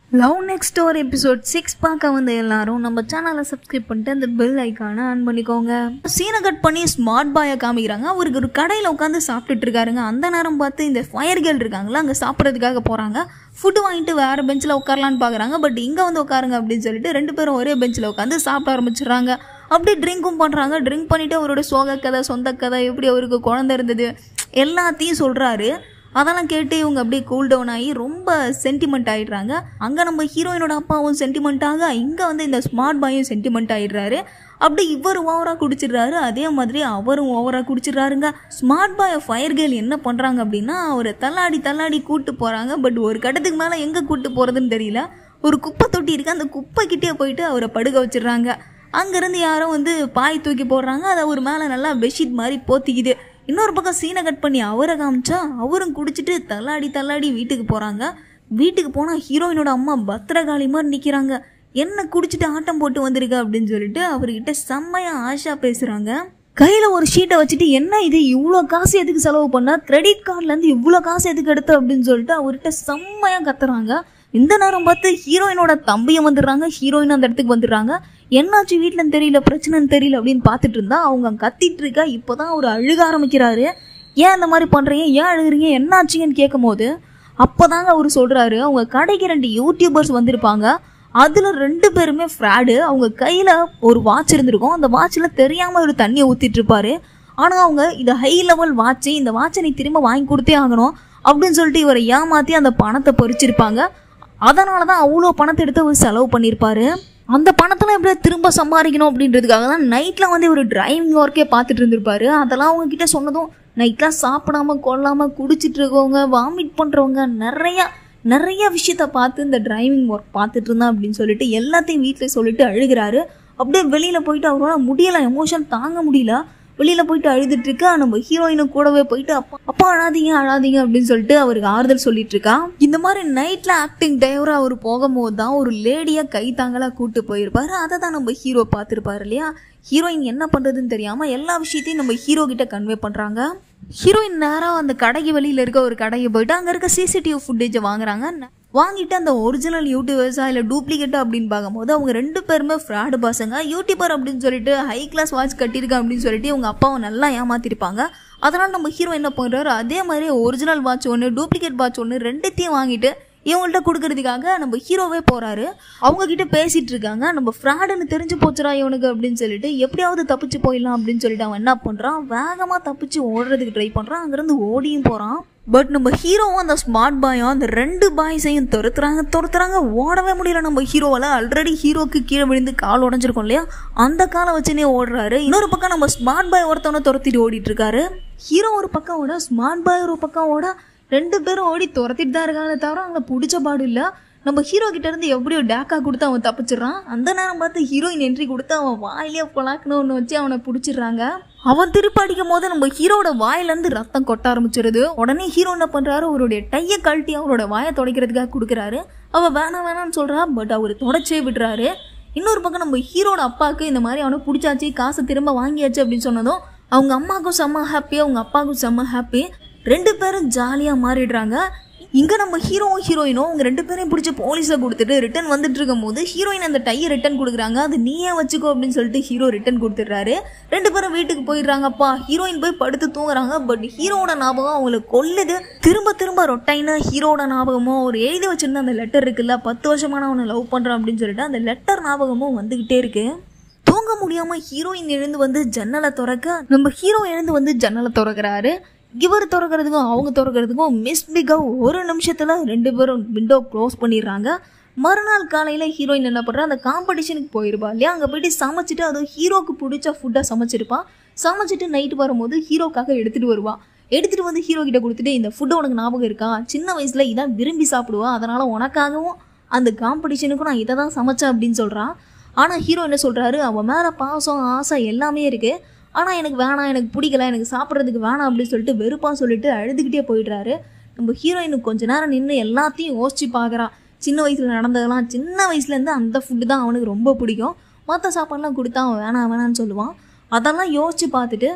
love next door episode six பார்க்க வந்த எல்லாரும் நம்ம சேனலை சப்ஸ்கிரைப் பண்ணிட்டு அந்த பெல் ஐக்கானை ஆன் பண்ணிக்கோங்க சீனை கட் பண்ணி ஸ்மார்ட் பாயை காமிக்கிறாங்க அவருக்கு ஒரு கடையில் உட்காந்து சாப்பிட்டுட்டு இருக்காருங்க அந்த நேரம் பார்த்து இந்த ஃபயர் கேர்ள் இருக்காங்களா அங்கே சாப்பிட்றதுக்காக போகிறாங்க ஃபுட்டு வாங்கிட்டு வேறு பெஞ்சில் உட்காரலான்னு பார்க்குறாங்க பட் இங்கே வந்து உட்காருங்க அப்படின்னு சொல்லிட்டு ரெண்டு பேரும் ஒரே பெஞ்சில் உட்காந்து சாப்பிட ஆரம்பிச்சிடுறாங்க அப்படியே ட்ரிங்க்கும் பண்ணுறாங்க ட்ரிங்க் பண்ணிவிட்டு அவரோட சோக கதை சொந்த கதை எப்படி அவருக்கு குழந்தை இருந்தது எல்லாத்தையும் சொல்கிறாரு அதெல்லாம் கேட்டு இவங்க அப்படியே கூல் டவுன் ஆகி ரொம்ப சென்டிமெண்ட் ஆயிடுறாங்க அங்கே நம்ம ஹீரோயினோட அப்பாவும் சென்டிமெண்ட் ஆக இங்கே வந்து இந்த ஸ்மார்ட் பாயும் சென்டிமெண்ட் ஆயிடுறாரு அப்படி இவர் ஓவராக குடிச்சிடுறாரு அதே மாதிரி அவரும் ஓவராக குடிச்சிடுறாருங்க ஸ்மார்ட் பாயை ஃபயர் கேர்ள் என்ன பண்ணுறாங்க அப்படின்னா அவரை தள்ளாடி தள்ளாடி கூட்டு போகிறாங்க பட் ஒரு கட்டத்துக்கு மேலே எங்கே கூட்டு போகிறதுன்னு தெரியல ஒரு குப்பை தொட்டி இருக்கு அந்த குப்பைக்கிட்டே போயிட்டு அவரை படுக்க வச்சிடுறாங்க அங்கேருந்து யாரோ வந்து பாய் தூக்கி போடுறாங்க அதை அவர் மேலே நல்லா பெட்ஷீட் மாதிரி போத்திக்குது இன்னொரு பக்கம் சீனை கட் பண்ணி அவரை காமிச்சா அவரும் குடிச்சிட்டு தள்ளாடி தள்ளாடி வீட்டுக்கு போகிறாங்க வீட்டுக்கு போனால் ஹீரோயினோட அம்மா பத்திரகாளி மாதிரி நிற்கிறாங்க என்ன குடிச்சிட்டு ஆட்டம் போட்டு வந்திருக்க அப்படின்னு சொல்லிட்டு அவர்கிட்ட செம்மையா ஆஷா பேசுகிறாங்க கையில் ஒரு ஷீட்டை வச்சுட்டு என்ன இது இவ்வளோ காசு எதுக்கு செலவு பண்ணா கிரெடிட் கார்ட்லேருந்து இவ்வளோ காசு எதுக்கு எடுத்த அப்படின்னு சொல்லிட்டு அவர்கிட்ட செம்மையாக கத்துறாங்க இந்த நேரம் பார்த்து ஹீரோயினோட தம்பியும் வந்துடுறாங்க ஹீரோயின் அந்த இடத்துக்கு வந்துடுறாங்க என்னாச்சு வீட்டில் தெரியல பிரச்சனைன்னு தெரியல அப்படின்னு பார்த்துட்டு இருந்தா அவங்க அங்க கத்திட்டு இருக்கா இப்போதான் அவர் அழுக ஆரம்பிக்கிறாரு ஏன் இந்த மாதிரி பண்ணுறீங்க ஏன் அழுகுறீங்க என்னாச்சுங்கன்னு கேட்கும் போது அப்போதாங்க அவர் சொல்கிறாரு அவங்க கடைக்கு ரெண்டு யூடியூபர்ஸ் வந்திருப்பாங்க அதில் ரெண்டு பேருமே ஃப்ராடு அவங்க கையில் ஒரு வாட்ச் இருந்திருக்கும் அந்த வாட்சில் தெரியாமல் ஒரு தண்ணியை ஊற்றிட்டு இருப்பாரு ஆனால் அவங்க இது ஹை லெவல் வாட்ச்சு இந்த வாட்சை நீ திரும்ப வாங்கி கொடுத்தே ஆகணும் அப்படின்னு சொல்லிட்டு இவரை ஏமாற்றி அந்த பணத்தை பறிச்சிருப்பாங்க அதனால தான் அவ்வளோ பணத்தை எடுத்து அவர் செலவு பண்ணியிருப்பாரு அந்த பணத்தெல்லாம் எப்படியா திரும்ப சம்பாதிக்கணும் அப்படின்றதுக்காக தான் நைட்டில் வந்து இவர் டிரைவிங் ஒர்க்கே பார்த்துட்டு இருந்திருப்பாரு அதெல்லாம் அவங்க கிட்ட சொன்னதும் நைட்லாம் சாப்பிடாம கொள்ளாமல் குடிச்சிட்டு இருக்கவங்க வாமிட் பண்ணுறவங்க நிறையா நிறைய விஷயத்த பார்த்து இந்த டிரைவிங் ஒர்க் பார்த்துட்டு இருந்தா அப்படின்னு சொல்லிட்டு எல்லாத்தையும் வீட்டில் சொல்லிட்டு அழுகிறாரு அப்படியே வெளியில் போயிட்டு அவரால் முடியல எமோஷன் தாங்க முடியல வெளியில் போயிட்டு அழுதுட்டு இருக்கா நம்ம ஹீரோயினும் கூடவே போயிட்டு அப்பா அப்பா அழாதீங்க அழாதீங்க அப்படின்னு சொல்லிட்டு அவருக்கு ஆறுதல் சொல்லிட்டு இருக்கா இந்த மாதிரி நைட்ல ஆக்டிங் டிரைவரா அவர் போகும்போது தான் ஒரு லேடியா கை தாங்களா கூட்டு போயிருப்பாரு அதை தான் நம்ம ஹீரோ பார்த்துருப்பாரு இல்லையா ஹீரோயின் என்ன பண்றதுன்னு தெரியாம எல்லா விஷயத்தையும் நம்ம ஹீரோ கிட்ட கன்வே பண்றாங்க ஹீரோயின் நேராக அந்த கடைக்கு வெளியில் இருக்க ஒரு கடைக்கு போயிட்டு அங்கே இருக்க சிசிடிவி ஃபுட்டேஜை வாங்குறாங்க வாங்கிட்டு அந்த ஒரிஜினல் யூடியூபர்ஸா இல்லை டூப்ளிகேட்டா அப்படின்னு பார்க்கும்போது அவங்க ரெண்டு பேருமே ஃப்ராடு பசங்க யூடியூபர் அப்படின்னு சொல்லிட்டு ஹை கிளாஸ் வாட்ச் கட்டியிருக்கேன் அப்படின்னு சொல்லிட்டு இவங்க அப்பாவை நல்லா ஏமாத்திருப்பாங்க அதனால் நம்ம ஹீரோ என்ன பண்ணுறாரு அதே மாதிரி ஒரிஜினல் வாட்ச் ஒன்று டூப்ளிகேட் வாட்ச் ஒன்று ரெண்டுத்தையும் வாங்கிட்டு இவங்கள்ட்ட கொடுக்கறதுக்காக நம்ம ஹீரோவே போகிறாரு அவங்க கிட்ட பேசிட்டு இருக்காங்க நம்ம ஃப்ராடுன்னு தெரிஞ்சு போச்சுடா இவனுக்கு அப்படின்னு சொல்லிட்டு எப்படியாவது தப்பிச்சு போயிடலாம் அப்படின்னு சொல்லிட்டு அவன் என்ன பண்ணுறான் வேகமாக தப்பிச்சு ஓடுறதுக்கு ட்ரை பண்ணுறான் அங்கேருந்து ஓடியும் போகிறான் பட் நம்ம ஹீரோவும் அந்த ஸ்மார்ட் பாயும் அந்த ரெண்டு பாய்ஸையும் துரத்துறாங்க துரத்துறாங்க ஓடவே முடியல நம்ம ஹீரோவால் ஆல்ரெடி ஹீரோக்கு கீழே விழுந்து கால் உடஞ்சிருக்கும் இல்லையா அந்த காலை வச்சுனே ஓடுறாரு இன்னொரு பக்கம் நம்ம ஸ்மார்ட் பாய் ஒருத்தவனை துரத்திட்டு ஓடிட்டு இருக்காரு ஹீரோ ஒரு பக்கம் ஓட ஸ்மார்ட் பாய் ஒரு பக்கம் ஓட ரெண்டு பேரும் ஓடி துரத்திட்டு தான் இருக்காங்க தவிர அவங்கள பிடிச்ச பாடு இல்லை நம்ம ஹீரோ கிட்ட இருந்து எப்படியோ டேக்கா கொடுத்து அவன் தப்பிச்சிடுறான் அந்த நேரம் பார்த்து ஹீரோயின் என்ட்ரி கொடுத்து அவன் வாயிலே பொலாக்குன்னு ஒன்று வச்சு அவனை பிடிச்சிடுறாங்க அவன் திருப்பி அடிக்கும் போது நம்ம ஹீரோட வாயிலேருந்து ரத்தம் கொட்ட ஆரம்பிச்சிருது உடனே ஹீரோ என்ன பண்ணுறாரு அவருடைய டையை கழட்டி அவரோட வாயை துடைக்கிறதுக்காக கொடுக்குறாரு அவள் வேணாம் வேணாம்னு சொல்கிறா பட் அவர் தொடச்சே விடுறாரு இன்னொரு பக்கம் நம்ம ஹீரோட அப்பாவுக்கு இந்த மாதிரி அவனை பிடிச்சாச்சு காசை திரும்ப வாங்கியாச்சு அப்படின்னு சொன்னதும் அவங்க அம்மாவுக்கும் செம்ம ஹாப்பி அவங்க அப்பாவுக்கும் செம்ம ஹாப்பி ரெண்டு பேரும் ஜாலியாக மாறிடுறாங்க இங்கே நம்ம ஹீரோவும் ஹீரோயினும் அவங்க ரெண்டு பேரையும் பிடிச்சி போலீஸை கொடுத்துட்டு ரிட்டன் வந்துட்டு இருக்கும் போது ஹீரோயின் அந்த டையை ரிட்டன் கொடுக்குறாங்க அது நீயே வச்சுக்கோ அப்படின்னு சொல்லிட்டு ஹீரோ ரிட்டன் கொடுத்துட்றாரு ரெண்டு பேரும் வீட்டுக்கு போயிடுறாங்கப்பா ஹீரோயின் போய் படுத்து தூங்குறாங்க பட் ஹீரோட ஞாபகம் அவங்களை கொல்லுது திரும்ப திரும்ப ரொட்டைனா ஹீரோட ஞாபகமோ ஒரு எழுதி வச்சிருந்த அந்த லெட்டர் இருக்குல்ல பத்து வருஷமான அவனை லவ் பண்ணுறான் அப்படின்னு சொல்லிட்டு அந்த லெட்டர் ஞாபகமும் வந்துக்கிட்டே இருக்கு தூங்க முடியாம ஹீரோயின் எழுந்து வந்து ஜன்னலை திறக்க நம்ம ஹீரோ எழுந்து வந்து ஜன்னலை திறக்கிறாரு இவர் திறக்கிறதுக்கும் அவங்க திறக்கிறதுக்கும் மிஸ்பிகா ஒரு நிமிஷத்துல ரெண்டு பேரும் விண்டோ க்ளோஸ் பண்ணிடுறாங்க மறுநாள் காலையில் ஹீரோயின் என்ன பண்ணுறா அந்த காம்படிஷனுக்கு போயிருப்பா இல்லையா அங்கே போயிட்டு சமைச்சிட்டு அதுவும் ஹீரோக்கு பிடிச்ச ஃபுட்டாக சமைச்சிருப்பா சமைச்சிட்டு நைட்டு வரும்போது ஹீரோக்காக எடுத்துகிட்டு வருவா எடுத்துகிட்டு வந்து ஹீரோ கிட்ட கொடுத்துட்டு இந்த ஃபுட்டு உனக்கு ஞாபகம் இருக்கா சின்ன வயசில் இதான் விரும்பி சாப்பிடுவா அதனால் உனக்காகவும் அந்த காம்படிஷனுக்கும் நான் இதை தான் சமைச்சேன் அப்படின்னு சொல்கிறான் ஆனால் ஹீரோ என்ன சொல்கிறாரு அவன் மேலே பாசம் ஆசை எல்லாமே இருக்குது ஆனால் எனக்கு வேணாம் எனக்கு பிடிக்கல எனக்கு சாப்பிட்றதுக்கு வேணாம் அப்படின்னு சொல்லிட்டு வெறுப்பாக சொல்லிட்டு அழுதுகிட்டே போயிடுறாரு நம்ம ஹீரோயினுக்கு கொஞ்ச நேரம் நின்று எல்லாத்தையும் யோசிச்சு பார்க்குறா சின்ன வயசில் நடந்ததெல்லாம் சின்ன வயசுலேருந்து அந்த ஃபுட்டு தான் அவனுக்கு ரொம்ப பிடிக்கும் மற்ற சாப்பாடுலாம் கொடுத்தா அவன் வேணாம் வேணான்னு சொல்லுவான் அதெல்லாம் யோசிச்சு பார்த்துட்டு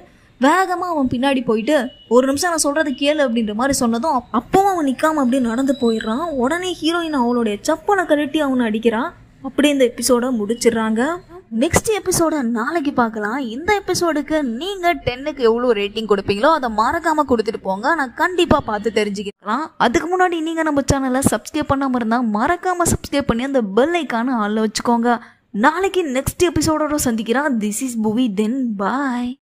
வேகமா அவன் பின்னாடி போயிட்டு ஒரு நிமிஷம் நான் சொல்றது கேளு அப்படின்ற மாதிரி சொன்னதும் அப்பவும் அவன் நிக்காம அப்படியே நடந்து போயிடுறான் உடனே ஹீரோயின் அவளுடைய செப்பலை கழட்டி அவனை அடிக்கிறான் அப்படியே இந்த எபிசோட முடிச்சிடுறாங்க நெக்ஸ்ட் எபிசோட நாளைக்கு பார்க்கலாம் இந்த எபிசோடுக்கு நீங்க டென்னுக்கு எவ்வளோ ரேட்டிங் கொடுப்பீங்களோ அதை மறக்காம கொடுத்துட்டு போங்க நான் கண்டிப்பா பார்த்து தெரிஞ்சுக்கலாம் அதுக்கு முன்னாடி நீங்க நம்ம சேனலை சப்ஸ்கிரைப் பண்ணாம இருந்தா மறக்காம சப்ஸ்கிரைப் பண்ணி அந்த பெல் ஐக்கான ஆள்ல வச்சுக்கோங்க நாளைக்கு நெக்ஸ்ட் எபிசோடோட சந்திக்கிறேன் திஸ் இஸ் புவி தென் பாய்